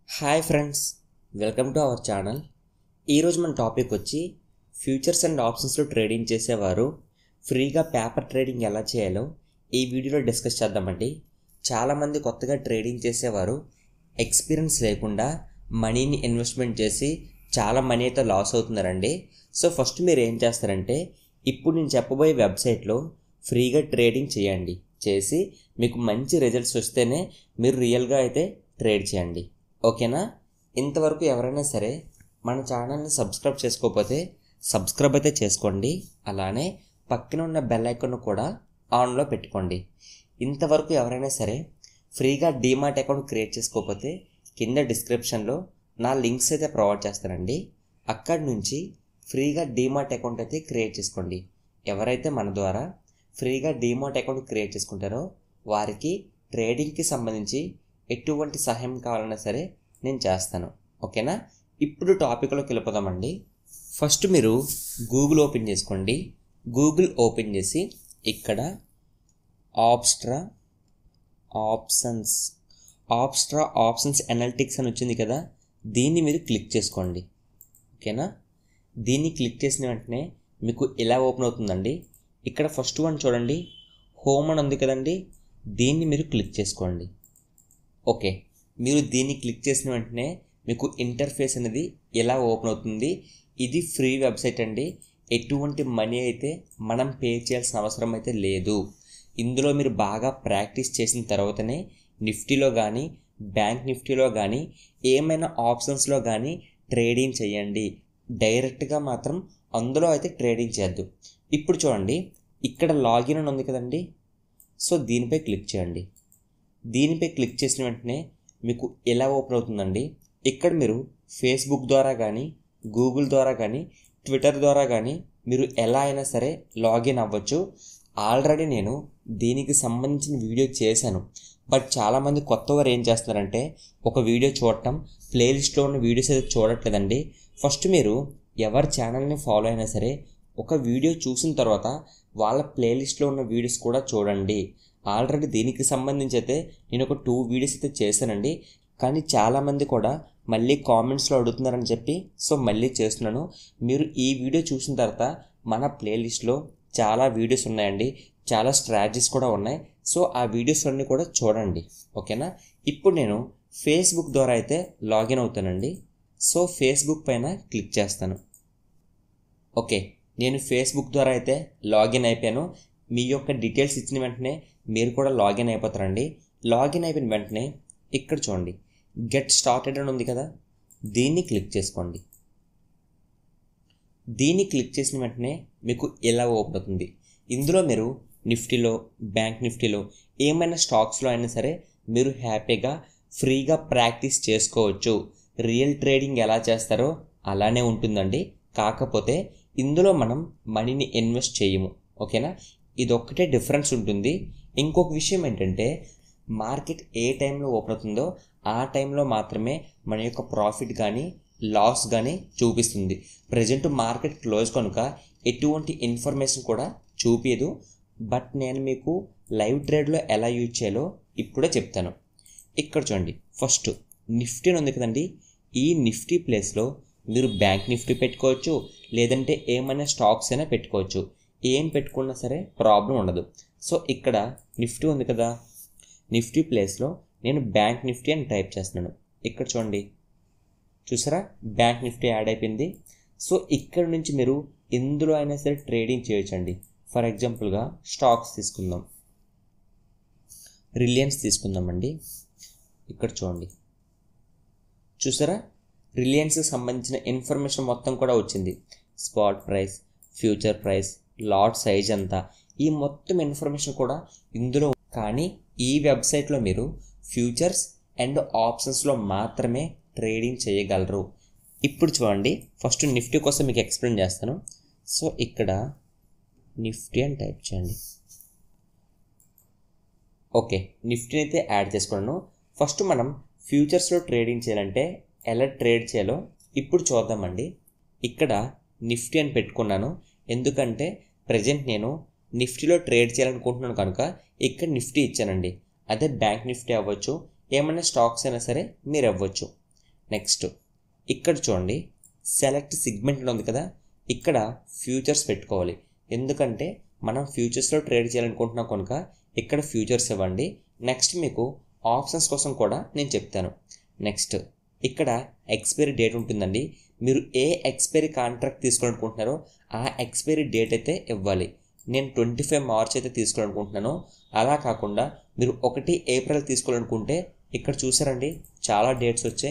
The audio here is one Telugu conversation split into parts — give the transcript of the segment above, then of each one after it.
hi friends welcome to our channel ఈరోజు మన టాపిక్ వచ్చి ఫ్యూచర్స్ అండ్ ఆప్షన్స్లో ట్రేడింగ్ చేసేవారు ఫ్రీగా పేపర్ ట్రేడింగ్ ఎలా చేయాలో ఈ వీడియోలో డిస్కస్ చేద్దామండి చాలామంది కొత్తగా ట్రేడింగ్ చేసేవారు ఎక్స్పీరియన్స్ లేకుండా మనీని ఇన్వెస్ట్మెంట్ చేసి చాలా మనీ అయితే లాస్ అవుతున్నారండి సో ఫస్ట్ మీరు ఏం చేస్తారంటే ఇప్పుడు నేను చెప్పబోయే వెబ్సైట్లో ఫ్రీగా ట్రేడింగ్ చేయండి చేసి మీకు మంచి రిజల్ట్స్ వస్తేనే మీరు రియల్గా అయితే ట్రేడ్ చేయండి ఓకేనా ఇంతవరకు ఎవరైనా సరే మన ఛానల్ని సబ్స్క్రైబ్ చేసుకోకపోతే సబ్స్క్రైబ్ అయితే చేసుకోండి అలానే పక్కన ఉన్న బెల్ ఐకాన్ కూడా ఆన్లో పెట్టుకోండి ఇంతవరకు ఎవరైనా సరే ఫ్రీగా డీమార్ట్ అకౌంట్ క్రియేట్ చేసుకోకపోతే కింద డిస్క్రిప్షన్లో నా లింక్స్ అయితే ప్రొవైడ్ చేస్తానండి అక్కడి నుంచి ఫ్రీగా డీమార్ట్ అకౌంట్ అయితే క్రియేట్ చేసుకోండి ఎవరైతే మన ద్వారా ఫ్రీగా డీమార్ట్ అకౌంట్ క్రియేట్ చేసుకుంటారో వారికి ట్రేడింగ్కి సంబంధించి ఎటువంటి సహాయం కావాలన్నా సరే నేను చేస్తాను ఓకేనా ఇప్పుడు టాపిక్లోకి వెళ్ళిపోదామండి ఫస్ట్ మీరు గూగుల్ ఓపెన్ చేసుకోండి గూగుల్ ఓపెన్ చేసి ఇక్కడ Opstra options Opstra options analytics అని వచ్చింది కదా దీన్ని మీరు క్లిక్ చేసుకోండి ఓకేనా దీన్ని క్లిక్ చేసిన వెంటనే మీకు ఇలా ఓపెన్ అవుతుందండి ఇక్కడ ఫస్ట్ వన్ చూడండి హోమ్ అని ఉంది కదండి దీన్ని మీరు క్లిక్ చేసుకోండి ఓకే మీరు దీన్ని క్లిక్ చేసిన వెంటనే మీకు ఇంటర్ఫేస్ అనేది ఎలా ఓపెన్ అవుతుంది ఇది ఫ్రీ వెబ్సైట్ అండి ఎటువంటి మనీ అయితే మనం పే చేయాల్సిన అవసరం అయితే లేదు ఇందులో మీరు బాగా ప్రాక్టీస్ చేసిన తర్వాతనే నిఫ్టీలో కానీ బ్యాంక్ నిఫ్టీలో కానీ ఏమైనా ఆప్షన్స్లో కానీ ట్రేడింగ్ చేయండి డైరెక్ట్గా మాత్రం అందులో అయితే ట్రేడింగ్ చేయొద్దు ఇప్పుడు చూడండి ఇక్కడ లాగిన్ అని ఉంది కదండి సో దీనిపై క్లిక్ చేయండి దీనిపై క్లిక్ చేసిన వెంటనే మీకు ఎలా ఓపెన్ అవుతుందండి ఇక్కడ మీరు ఫేస్బుక్ ద్వారా కానీ గూగుల్ ద్వారా కానీ ట్విట్టర్ ద్వారా కానీ మీరు ఎలా అయినా సరే లాగిన్ అవ్వచ్చు ఆల్రెడీ నేను దీనికి సంబంధించిన వీడియో చేశాను బట్ చాలామంది కొత్త వారు ఏం చేస్తున్నారంటే ఒక వీడియో చూడటం ప్లేలిస్ట్లో ఉన్న వీడియోస్ అయితే చూడట్లేదండి ఫస్ట్ మీరు ఎవరి ఛానల్ని ఫాలో అయినా సరే ఒక వీడియో చూసిన తర్వాత వాళ్ళ ప్లేలిస్ట్లో ఉన్న వీడియోస్ కూడా చూడండి ఆల్రెడీ దీనికి సంబంధించి అయితే నేను ఒక టూ వీడియోస్ అయితే చేశానండి కానీ చాలామంది కూడా మళ్ళీ కామెంట్స్లో అడుగుతున్నారని చెప్పి సో మళ్ళీ చేస్తున్నాను మీరు ఈ వీడియో చూసిన తర్వాత మన ప్లేలిస్ట్లో చాలా వీడియోస్ ఉన్నాయండి చాలా స్ట్రాటజీస్ కూడా ఉన్నాయి సో ఆ వీడియోస్ అన్నీ కూడా చూడండి ఓకేనా ఇప్పుడు నేను ఫేస్బుక్ ద్వారా అయితే లాగిన్ అవుతానండి సో ఫేస్బుక్ పైన క్లిక్ చేస్తాను ఓకే నేను ఫేస్బుక్ ద్వారా అయితే లాగిన్ అయిపోయాను మీ యొక్క డీటెయిల్స్ ఇచ్చిన వెంటనే మీరు కూడా లాగిన్ అయిపోతారండి లాగిన్ అయిపోయిన వెంటనే ఇక్కడ చూడండి గెట్ స్టార్టెడ్ అని ఉంది కదా దీన్ని క్లిక్ చేసుకోండి దీన్ని క్లిక్ చేసిన వెంటనే మీకు ఎలా ఓపెన్ అవుతుంది ఇందులో మీరు నిఫ్టీలో బ్యాంక్ నిఫ్టీలో ఏమైనా స్టాక్స్లో అయినా సరే మీరు హ్యాపీగా ఫ్రీగా ప్రాక్టీస్ చేసుకోవచ్చు రియల్ ట్రేడింగ్ ఎలా చేస్తారో అలానే ఉంటుందండి కాకపోతే ఇందులో మనం మనీని ఇన్వెస్ట్ చేయము ఓకేనా ఇదొక్కటే డిఫరెన్స్ ఉంటుంది ఇంకొక విషయం ఏంటంటే మార్కెట్ ఏ టైంలో ఓపెన్ అవుతుందో ఆ టైంలో మాత్రమే మన యొక్క ప్రాఫిట్ కానీ లాస్ కానీ చూపిస్తుంది ప్రజెంట్ మార్కెట్ క్లోజ్ కనుక ఎటువంటి ఇన్ఫర్మేషన్ కూడా చూపించదు బట్ నేను మీకు లైవ్ ట్రేడ్లో ఎలా యూజ్ చేయాలో ఇప్పుడే చెప్తాను ఇక్కడ చూడండి ఫస్ట్ నిఫ్టీ ఉంది కదండి ఈ నిఫ్టీ ప్లేస్లో మీరు బ్యాంక్ నిఫ్టీ పెట్టుకోవచ్చు లేదంటే ఏమైనా స్టాక్స్ అయినా పెట్టుకోవచ్చు ఏం పెట్టుకున్నా సరే ప్రాబ్లం ఉండదు సో ఇక్కడ నిఫ్టీ ఉంది కదా నిఫ్టీ ప్లేస్లో నేను బ్యాంక్ నిఫ్టీ అని టైప్ చేస్తున్నాను ఇక్కడ చూడండి చూసారా బ్యాంక్ నిఫ్టీ యాడ్ అయిపోయింది సో ఇక్కడ నుంచి మీరు ఎందులో అయినా సరే ట్రేడింగ్ చేయొచ్చండి ఫర్ ఎగ్జాంపుల్గా స్టాక్స్ తీసుకుందాం రిలయన్స్ తీసుకుందామండి ఇక్కడ చూడండి చూసారా రిలయన్స్కి సంబంధించిన ఇన్ఫర్మేషన్ మొత్తం కూడా వచ్చింది spot price future price lot size అంతా ఈ మొత్తం ఇన్ఫర్మేషన్ కూడా ఇందులో కానీ ఈ వెబ్సైట్లో మీరు ఫ్యూచర్స్ అండ్ ఆప్షన్స్లో మాత్రమే ట్రేడింగ్ చేయగలరు ఇప్పుడు చూడండి ఫస్ట్ నిఫ్టీ కోసం మీకు ఎక్స్ప్లెయిన్ చేస్తాను సో ఇక్కడ నిఫ్టీ అని టైప్ చేయండి ఓకే నిఫ్టీని అయితే యాడ్ చేసుకున్నాను ఫస్ట్ మనం ఫ్యూచర్స్లో ట్రేడింగ్ చేయాలంటే ఎలా ట్రేడ్ చేయాలో ఇప్పుడు చూద్దామండి ఇక్కడ నిఫ్టీ అని పెట్టుకున్నాను ఎందుకంటే ప్రజెంట్ నేను నిఫ్టీలో ట్రేడ్ చేయాలనుకుంటున్నాను కనుక ఇక్కడ నిఫ్టీ ఇచ్చానండి అదే బ్యాంక్ నిఫ్టీ అవ్వచ్చు ఏమైనా స్టాక్స్ అయినా సరే మీరు అవ్వచ్చు నెక్స్ట్ ఇక్కడ చూడండి సెలెక్ట్ సిగ్మెంట్ అని ఉంది కదా ఇక్కడ ఫ్యూచర్స్ పెట్టుకోవాలి ఎందుకంటే మనం ఫ్యూచర్స్లో ట్రేడ్ చేయాలనుకుంటున్నాం కనుక ఇక్కడ ఫ్యూచర్స్ ఇవ్వండి నెక్స్ట్ మీకు ఆప్షన్స్ కోసం కూడా నేను చెప్తాను నెక్స్ట్ ఇక్కడ ఎక్స్పైరీ డేట్ ఉంటుందండి మీరు ఏ ఎక్స్పైరీ కాంట్రాక్ట్ తీసుకోవాలనుకుంటున్నారో ఆ ఎక్స్పైరీ డేట్ అయితే ఇవ్వాలి నేను ట్వంటీ ఫైవ్ మార్చ్ అయితే తీసుకోవాలనుకుంటున్నాను అలా కాకుండా మీరు ఒకటి ఏప్రిల్ తీసుకోవాలనుకుంటే ఇక్కడ చూసారండి చాలా డేట్స్ వచ్చాయి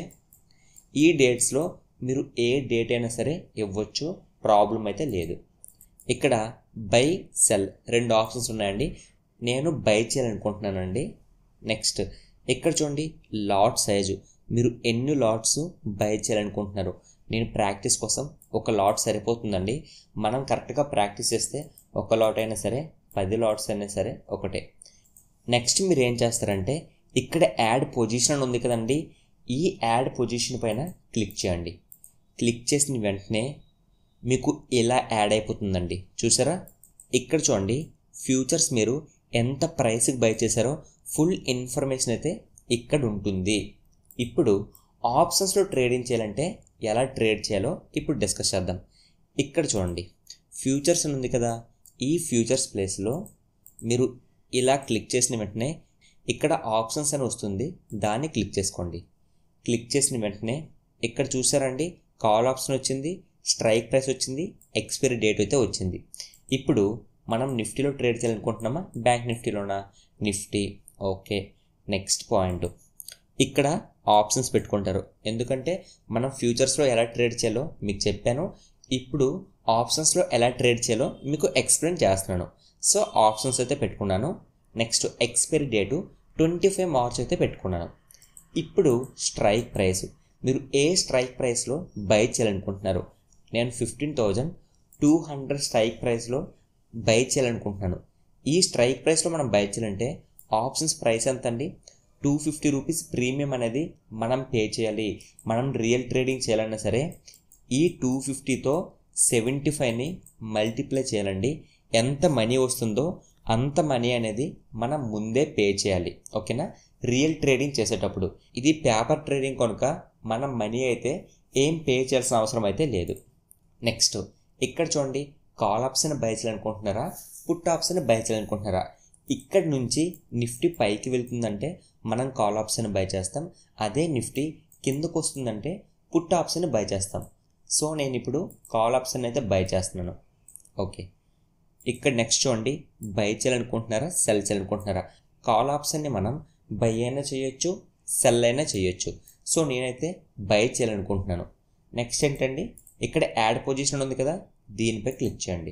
ఈ డేట్స్లో మీరు ఏ డేట్ అయినా సరే ఇవ్వచ్చు ప్రాబ్లం అయితే లేదు ఇక్కడ బై సెల్ రెండు ఆప్షన్స్ ఉన్నాయండి నేను బై చేయాలనుకుంటున్నానండి నెక్స్ట్ ఇక్కడ చూడండి లాట్ సైజు మీరు ఎన్ని లాట్స్ బై చేయాలనుకుంటున్నారు నేను ప్రాక్టీస్ కోసం ఒక లాట్ సరిపోతుందండి మనం కరెక్ట్గా ప్రాక్టీస్ చేస్తే ఒక లాట్ అయినా సరే పది లాట్స్ అయినా సరే ఒకటే నెక్స్ట్ మీరు ఏం చేస్తారంటే ఇక్కడ యాడ్ పొజిషన్ అని ఉంది కదండి ఈ యాడ్ పొజిషన్ పైన క్లిక్ చేయండి క్లిక్ చేసిన వెంటనే మీకు ఇలా యాడ్ అయిపోతుందండి చూసారా ఇక్కడ చూడండి ఫ్యూచర్స్ మీరు ఎంత ప్రైస్కి బై చేశారో ఫుల్ ఇన్ఫర్మేషన్ అయితే ఇక్కడ ఉంటుంది ఇప్పుడు ఆప్షన్స్లో ట్రేడింగ్ చేయాలంటే ఎలా ట్రేడ్ చేయాలో ఇప్పుడు డిస్కస్ చేద్దాం ఇక్కడ చూడండి ఫ్యూచర్స్ అని ఉంది కదా ఈ ఫ్యూచర్స్ ప్లేస్లో మీరు ఇలా క్లిక్ చేసిన వెంటనే ఇక్కడ ఆప్షన్స్ అని వస్తుంది దాన్ని క్లిక్ చేసుకోండి క్లిక్ చేసిన వెంటనే ఇక్కడ చూసారండి కాల్ ఆప్షన్ వచ్చింది స్ట్రైక్ ప్రైస్ వచ్చింది ఎక్స్పైరీ డేట్ అయితే వచ్చింది ఇప్పుడు మనం నిఫ్టీలో ట్రేడ్ చేయాలనుకుంటున్నామా బ్యాంక్ నిఫ్టీలోనా నిఫ్టీ ఓకే నెక్స్ట్ పాయింట్ ఇక్కడ ఆప్షన్స్ పెట్టుకుంటారు ఎందుకంటే మనం ఫ్యూచర్స్లో ఎలా ట్రేడ్ చేయాలో మీకు చెప్పాను ఇప్పుడు ఆప్షన్స్లో ఎలా ట్రేడ్ చేయాలో మీకు ఎక్స్ప్లెయిన్ చేస్తున్నాను సో ఆప్షన్స్ అయితే పెట్టుకున్నాను next expiry date twenty five March అయితే పెట్టుకున్నాను ఇప్పుడు స్ట్రైక్ ప్రైస్ మీరు ఏ స్ట్రైక్ ప్రైస్లో బై చేయాలనుకుంటున్నారు నేను fifteen thousand two hundred strike ప్రైస్లో బై చేయాలనుకుంటున్నాను ఈ స్ట్రైక్ ప్రైస్లో మనం బై చేయాలంటే ఆప్షన్స్ ప్రైస్ ఎంత అండి టూ ఫిఫ్టీ రూపీస్ ప్రీమియం అనేది మనం పే చేయాలి మనం రియల్ ట్రేడింగ్ చేయాలన్నా సరే ఈ టూ ఫిఫ్టీతో సెవెంటీ ఫైవ్ని మల్టిప్లై చేయాలండి ఎంత మనీ వస్తుందో అంత మనీ అనేది మనం ముందే పే చేయాలి ఓకేనా రియల్ ట్రేడింగ్ చేసేటప్పుడు ఇది పేపర్ ట్రేడింగ్ కనుక మనం మనీ అయితే ఏం పే చేయాల్సిన అవసరం అయితే లేదు నెక్స్ట్ ఇక్కడ చూడండి కాల్ ఆప్షన్ బై చేయాలనుకుంటున్నారా పుట్ ఆప్షన్ బై చేయాలనుకుంటున్నారా ఇక్కడ నుంచి నిఫ్టీ పైకి వెళ్తుందంటే మనం కాల్ ఆప్షన్ బై చేస్తాం అదే నిఫ్టీ కిందకు వస్తుందంటే పుట్ ఆప్షన్ బై చేస్తాం సో నేను ఇప్పుడు కాల్ ఆప్షన్ అయితే బై చేస్తున్నాను ఓకే ఇక్కడ నెక్స్ట్ చూడండి బై చేయాలనుకుంటున్నారా సెల్ చేయాలనుకుంటున్నారా కాల్ ఆప్షన్ని మనం బై అయినా చేయొచ్చు సెల్ అయినా చేయొచ్చు సో నేనైతే బై చేయాలనుకుంటున్నాను నెక్స్ట్ ఏంటండి ఇక్కడ యాడ్ పొజిషన్ ఉంది కదా దీనిపై క్లిక్ చేయండి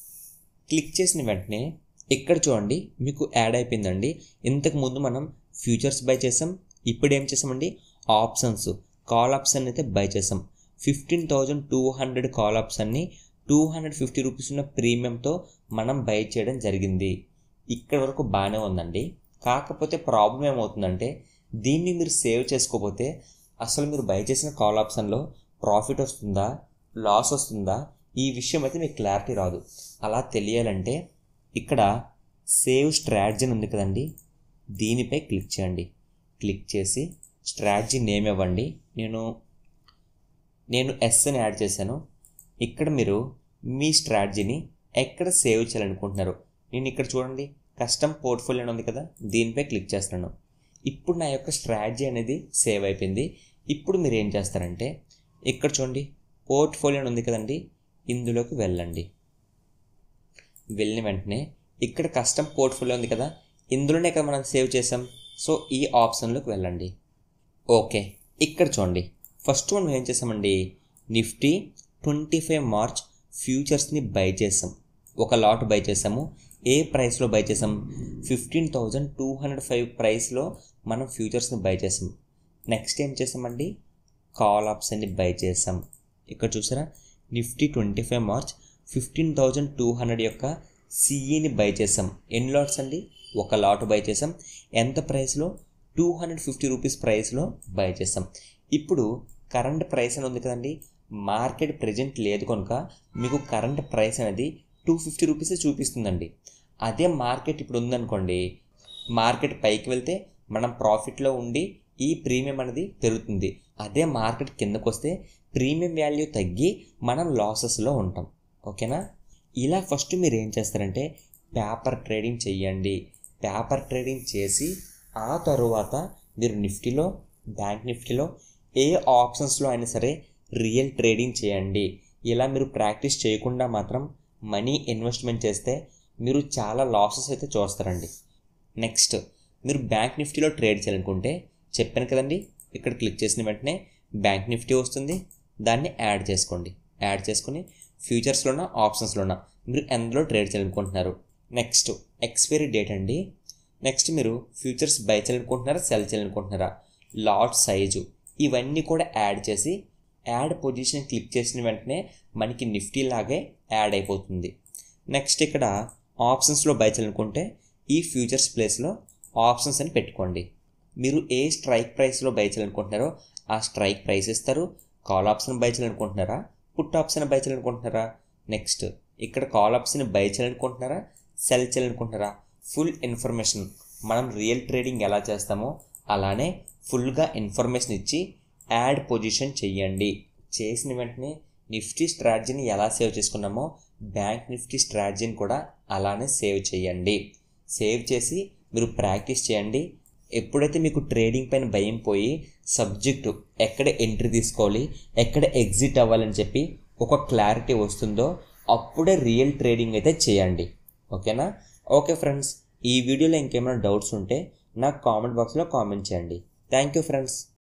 క్లిక్ చేసిన వెంటనే ఇక్కడ చూడండి మీకు యాడ్ అయిపోయిందండి ఇంతకు ముందు మనం ఫ్యూచర్స్ బై చేసాం ఇప్పుడు ఏం చేసామండి ఆప్షన్స్ కాల్ ఆప్షన్ అయితే బై చేసాం fifteen thousand two hundred call ఆప్షన్ని టూ హండ్రెడ్ ఫిఫ్టీ రూపీస్ ఉన్న ప్రీమియంతో మనం బై చేయడం జరిగింది ఇక్కడ వరకు బాగానే ఉందండి కాకపోతే ప్రాబ్లం ఏమవుతుందంటే దీన్ని మీరు సేవ్ చేసుకోకపోతే అసలు మీరు బై చేసిన కాల్ ఆప్షన్లో ప్రాఫిట్ వస్తుందా లాస్ వస్తుందా ఈ విషయం అయితే మీకు క్లారిటీ రాదు అలా తెలియాలంటే ఇక్కడ సేవ్ స్ట్రాటజీ ఉంది కదండి దీనిపై క్లిక్ చేయండి క్లిక్ చేసి స్ట్రాటజీ నేమ్ ఇవ్వండి నేను నేను ఎస్ అని యాడ్ చేశాను ఇక్కడ మీరు మీ స్ట్రాటజీని ఎక్కడ సేవ్ చేయాలనుకుంటున్నారు నేను ఇక్కడ చూడండి కస్టమ్ పోర్ట్ఫోలియో అని ఉంది కదా దీనిపై క్లిక్ చేస్తున్నాను ఇప్పుడు నా యొక్క స్ట్రాటజీ అనేది సేవ్ అయిపోయింది ఇప్పుడు మీరు ఏం చేస్తారంటే ఇక్కడ చూడండి పోర్ట్ఫోలియో అని ఉంది కదండి ఇందులోకి వెళ్ళండి వెళ్ళిన వెంటనే ఇక్కడ కస్టమ్ పోర్ట్ఫోలియో ఉంది కదా ఇందులోనే కదా మనం సేవ్ చేసాం సో ఈ ఆప్షన్లోకి వెళ్ళండి ఓకే ఇక్కడ చూడండి ఫస్ట్ మనం ఏం చేసామండి నిఫ్టీ ట్వంటీ ఫైవ్ మార్చ్ ఫ్యూచర్స్ని బై చేసాం ఒక లాట్ బై చేసాము ఏ ప్రైస్లో బై చేసాం fifteen thousand two hundred five ప్రైస్లో మనం ఫ్యూచర్స్ని బై చేసాం నెక్స్ట్ ఏం చేసామండి కాల్ ఆప్షన్ని బై చేసాం ఇక్కడ చూసారా Nifty twenty five March fifteen thousand two hundred యొక్క సిఈని బై చేసాం ఎన్ని లాట్స్ అండి ఒక లాట్ బై చేసాం ఎంత ప్రైస్లో టూ హండ్రెడ్ ఫిఫ్టీ రూపీస్ ప్రైస్లో బై చేసాం ఇప్పుడు కరెంట్ ప్రైస్ అని ఉంది కదండి మార్కెట్ ప్రజెంట్ లేదు కనుక మీకు కరెంట్ ప్రైస్ అనేది టూ ఫిఫ్టీ రూపీస్ చూపిస్తుందండి అదే మార్కెట్ ఇప్పుడు ఉందనుకోండి మార్కెట్ పైకి వెళ్తే మనం ప్రాఫిట్లో ఉండి ఈ ప్రీమియం అనేది పెరుగుతుంది అదే మార్కెట్ కిందకు వస్తే ప్రీమియం వాల్యూ తగ్గి మనం లాసెస్లో ఉంటాం ఓకేనా ఇలా ఫస్ట్ మీరు ఏం చేస్తారంటే పేపర్ ట్రేడింగ్ చెయ్యండి పేపర్ ట్రేడింగ్ చేసి ఆ తరువాత మీరు నిఫ్టీలో బ్యాంక్ నిఫ్టీలో ఏ ఆప్షన్స్లో అయినా సరే రియల్ ట్రేడింగ్ చేయండి ఇలా మీరు ప్రాక్టీస్ చేయకుండా మాత్రం మనీ ఇన్వెస్ట్మెంట్ చేస్తే మీరు చాలా లాసెస్ అయితే చూస్తారండి నెక్స్ట్ మీరు బ్యాంక్ నిఫ్టీలో ట్రేడ్ చేయాలనుకుంటే చెప్పాను కదండి ఇక్కడ క్లిక్ చేసిన వెంటనే బ్యాంక్ నిఫ్టీ వస్తుంది దాన్ని యాడ్ చేసుకోండి యాడ్ చేసుకుని ఫ్యూచర్స్లోనా ఆప్షన్స్లోనా మీరు ఎందులో ట్రేడ్ చేయాలనుకుంటున్నారు నెక్స్ట్ ఎక్స్పైరీ డేట్ అండి నెక్స్ట్ మీరు ఫ్యూచర్స్ బై చేయాలనుకుంటున్నారా సెల్ చేయాలనుకుంటున్నారా లాట్ సైజు ఇవన్నీ కూడా యాడ్ చేసి యాడ్ పొజిషన్ క్లిక్ చేసిన వెంటనే మనకి నిఫ్టీ లాగే యాడ్ అయిపోతుంది నెక్స్ట్ ఇక్కడ ఆప్షన్స్లో బై చేయాలనుకుంటే ఈ ఫ్యూచర్స్ ప్లేస్లో ఆప్షన్స్ అని పెట్టుకోండి మీరు ఏ స్ట్రైక్ ప్రైస్లో బై చేయాలనుకుంటున్నారో ఆ స్ట్రైక్ ప్రైస్ ఇస్తారు కాల్ ఆప్షన్ బై చేయాలనుకుంటున్నారా పుట్ ఆప్షన్ బై చేయాలనుకుంటున్నారా నెక్స్ట్ ఇక్కడ కాల్ ఆప్షన్ బై చేయాలనుకుంటున్నారా సెల్ చేయాలనుకుంటున్నారా ఫుల్ ఇన్ఫర్మేషన్ మనం రియల్ ట్రేడింగ్ ఎలా చేస్తామో అలానే ఫుల్గా ఇన్ఫర్మేషన్ ఇచ్చి యాడ్ పొజిషన్ చెయ్యండి చేసిన వెంటనే నిఫ్టీ స్ట్రాటజీని ఎలా సేవ్ చేసుకున్నామో బ్యాంక్ నిఫ్టీ స్ట్రాటజీని కూడా అలానే సేవ్ చేయండి సేవ్ చేసి మీరు ప్రాక్టీస్ చేయండి ఎప్పుడైతే మీకు ట్రేడింగ్ పైన భయం పోయి సబ్జెక్టు ఎక్కడ ఎంట్రీ తీసుకోవాలి ఎక్కడ ఎగ్జిట్ అవ్వాలని చెప్పి ఒక క్లారిటీ వస్తుందో అప్పుడే రియల్ ట్రేడింగ్ అయితే చేయండి ఓకేనా ఓకే ఫ్రెండ్స్ ఈ వీడియోలో ఇంకేమైనా డౌట్స్ ఉంటే నాకు కామెంట్ బాక్స్లో కామెంట్ చేయండి థ్యాంక్ యూ ఫ్రెండ్స్